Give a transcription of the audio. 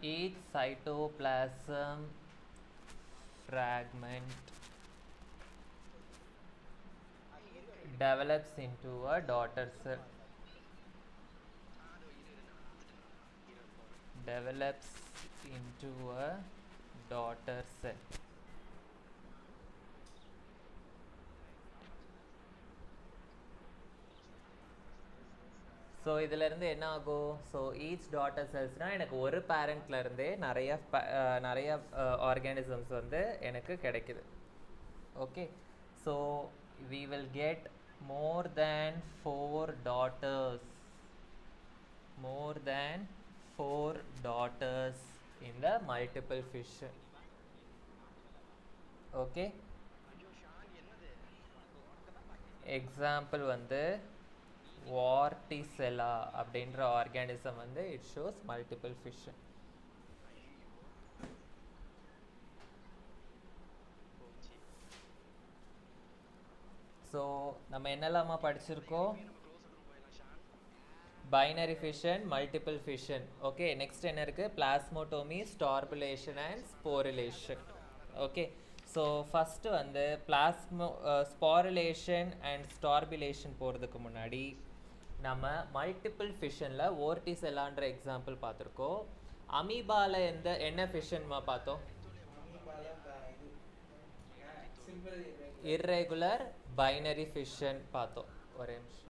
each cytoplasm fragment develops into a daughter cell develops into a daughter cell so இதிலேருந்து என்ன ஆகும் so each daughter செல்ஸ்னால் எனக்கு ஒரு parentல இருந்தே நிறைய pa- அஹ் நிறைய ஆர்கானிசம்ஸ் வந்து எனக்கு கிடைக்குது okay so we will get more than four daughters more than four daughters in the multiple fission okay example வந்து வார்டிசெலா அப்படின்ற ஆர்கானிசம் வந்து it shows multiple fission so நம்ம என்னெல்லாமா படிச்சிருக்கோம் binary fission multiple fission okay next என்ன இருக்குது plasmotomy strobilation and sporulation okay so first வந்து பிளாஸ்மோ ஸ்பாரிலேஷன் அண்ட் ஸ்டார்பிலேஷன் போகிறதுக்கு முன்னாடி நம்ம மல்டிபிள் ஃபிஷனில் ஓர்டிசெல்லான்ற எக்ஸாம்பிள் பார்த்துருக்கோம் அமீபால எந்த என்ன ஃபிஷன்மா பார்த்தோம் சிம்பிள் இர்ரெகுலர் பைனரி ஃபிஷன் பார்த்தோம் ஒரே நிமிஷம்